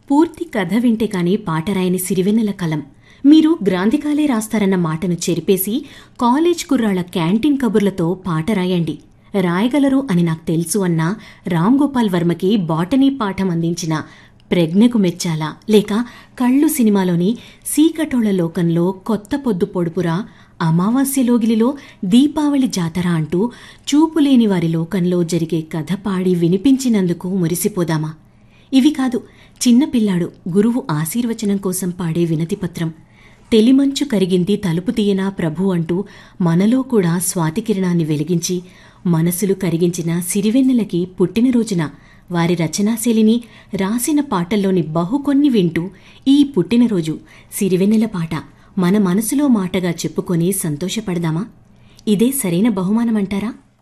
పూర్తి కథ వింటే కాని పాట రాయని సిరివెన్నెల కలం మీరు గ్రాంధికాలే రాస్తారన్న మాటను చెరిపేసి కాలేజ్ కుర్రాళ్ల క్యాంటీన్ కబుర్లతో పాట రాయండి రాయగలరు అని నాకు తెలుసు అన్న రామ్ గోపాల్ వర్మకి బాటనీ పాఠం అందించిన ప్రజ్ఞకు మెచ్చాలా లేక కళ్ళు సినిమాలోని సీకటోళ్ల లోకంలో కొత్త పొద్దు పొడుపురా అమావాస్య లోగిలిలో దీపావళి జాతర అంటూ చూపులేని వారి లోకంలో జరిగే కథ పాడి వినిపించినందుకు మురిసిపోదామా ఇవి కాదు చిన్నపిల్లాడు గురువు ఆశీర్వచనం కోసం పాడే వినతిపత్రం తెలిమంచు కరిగింది తలుపు తీయనా ప్రభు అంటూ మనలో కూడా స్వాతికిరణాన్ని వెలిగించి మనసులు కరిగించిన సిరివెన్నెలకి పుట్టినరోజున వారి రచనాశైలిని రాసిన పాటల్లోని బహుకొన్ని వింటూ ఈ పుట్టినరోజు సిరివెన్నెల పాట మన మనసులో మాటగా చెప్పుకొని సంతోషపడదామా ఇదే సరైన బహుమానమంటారా